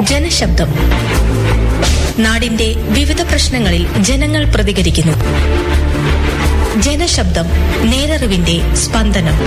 ജനശബ്ദം നാടിന്റെ വിവിധ പ്രശ്നങ്ങളിൽ ജനങ്ങൾ പ്രതികരിക്കുന്നു ജനശബ്ദം നേരറിവിന്റെ സ്പന്ദനം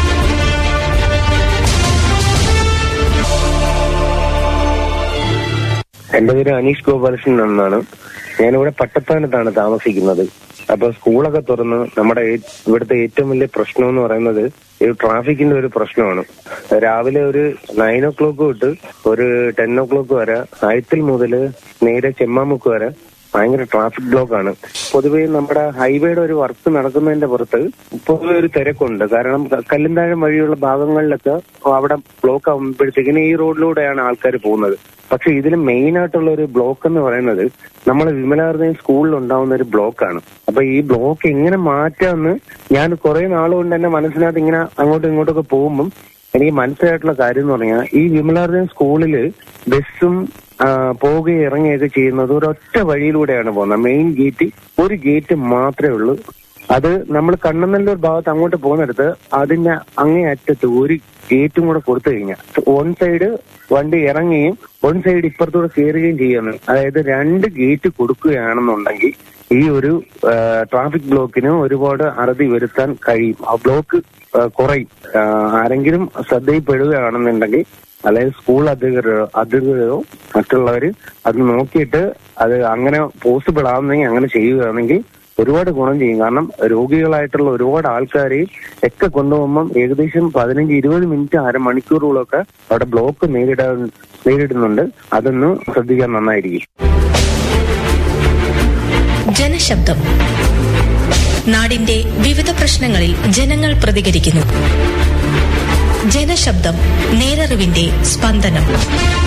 എന്റെ പേര് അനീഷ് ഗോപാലകൃഷ്ണൻ എന്നാണ് ഞാനിവിടെ പട്ടത്താനത്താണ് താമസിക്കുന്നത് അപ്പൊ സ്കൂളൊക്കെ തുറന്ന് നമ്മുടെ ഏ- ഇവിടുത്തെ ഏറ്റവും വലിയ പ്രശ്നം എന്ന് പറയുന്നത് ഈ ട്രാഫിക്കിന്റെ ഒരു പ്രശ്നമാണ് രാവിലെ ഒരു നയൻ ഓ ക്ലോക്ക് തൊട്ട് ഒരു ടെൻ ഓ ക്ലോക്ക് വരെ ആയത്തിൽ മുതൽ നേരെ ചെമ്മാമുക്ക് വരെ ഭയങ്കര ട്രാഫിക് ബ്ലോക്ക് ആണ് പൊതുവേ നമ്മുടെ ഹൈവേയുടെ ഒരു വർക്ക് നടക്കുന്നതിന്റെ പുറത്ത് പൊതുവെ ഒരു തിരക്കുണ്ട് കാരണം ക- കല്ലുംതാഴം വഴിയുള്ള ഭാഗങ്ങളിലൊക്കെ അവിടെ ബ്ലോക്ക് ആകുമ്പോഴത്തേക്കിന് ഈ റോഡിലൂടെയാണ് ആൾക്കാർ പോകുന്നത് പക്ഷെ ഇതിൽ മെയിൻ ആയിട്ടുള്ള ഒരു ബ്ലോക്ക് എന്ന് പറയുന്നത് നമ്മൾ വിമലാർദ്ദയും സ്കൂളിൽ ഉണ്ടാവുന്ന ഒരു ബ്ലോക്കാണ് അപ്പൊ ഈ ബ്ലോക്ക് എങ്ങനെ മാറ്റാമെന്ന് ഞാൻ കുറെ നാളുകൊണ്ട് എന്റെ മനസ്സിനകത്ത് ഇങ്ങനെ അങ്ങോട്ടും ഇങ്ങോട്ടൊക്കെ പോകുമ്പം എനിക്ക് മനസ്സിലായിട്ടുള്ള കാര്യം എന്ന് പറഞ്ഞാൽ ഈ വിമലാർദ്ദയും സ്കൂളില് ബസ്സും ആ, പോവുകയും ഇറങ്ങുകയൊക്കെ ചെയ്യുന്നത് ഒരൊറ്റ വഴിയിലൂടെയാണ് പോകുന്നത് മെയിൻ ഗേറ്റ് ഒരു ഗേറ്റ് മാത്രമേ ഉള്ളൂ അത് നമ്മൾ കണ്ണനല്ലൂർ ഭാഗത്ത് അങ്ങോട്ട് പോകുന്നിടത്ത് അതിന്റെ അങ്ങേ അറ്റത്ത് ഒരു ഗേറ്റും കൂടെ കൊടുത്തു കഴിഞ്ഞാൽ വൺ സൈഡ് വണ്ടി ഇറങ്ങുകയും വൺ സൈഡ് ഇപ്പുറത്തൂടെ കയറുകയും ചെയ്യുന്നു അതായത് രണ്ട് ഗേറ്റ് കൊടുക്കുകയാണെന്നുണ്ടെങ്കിൽ ഈ ഒരു ട്രാഫിക് ബ്ലോക്കിന് ഒരുപാട് അറുതി വരുത്താൻ കഴിയും ആ ബ്ലോക്ക് ആ, കുറയും ആ, ആരെങ്കിലും ശ്രദ്ധയിൽപ്പെടുകയാണെന്നുണ്ടെങ്കിൽ അതായത് സ്കൂൾ അധികൃതരോ അധികൃതരോ മറ്റുള്ളവര് അത് നോക്കിയിട്ട് അത് അങ്ങനെ പോസിബിൾ ആവുന്നെങ്കിൽ അങ്ങനെ ചെയ്യുകയാണെങ്കിൽ ഒരുപാട് ഗുണം ചെയ്യും കാരണം രോഗികളായിട്ടുള്ള ഒരുപാട് ആൾക്കാരെയും ഒക്കെ കൊണ്ടുപോകുമ്പം ഏകദേശം പതിനഞ്ച് ഇരുപത് മിനിറ്റ് അരമണിക്കൂറുകളൊക്കെ അവിടെ ബ്ലോക്ക് നേരിടാൻ നേരിടുന്നുണ്ട് അതൊന്ന് ശ്രദ്ധിക്കാൻ നന്നായിരിക്കും ജനശബ്ദം നാടിന്റെ വിവിധ പ്രശ്നങ്ങളിൽ ജനങ്ങൾ പ്രതികരിക്കുന്നു ജനശബ്ദം നേരറിവിന്റെ സ്പന്ദനം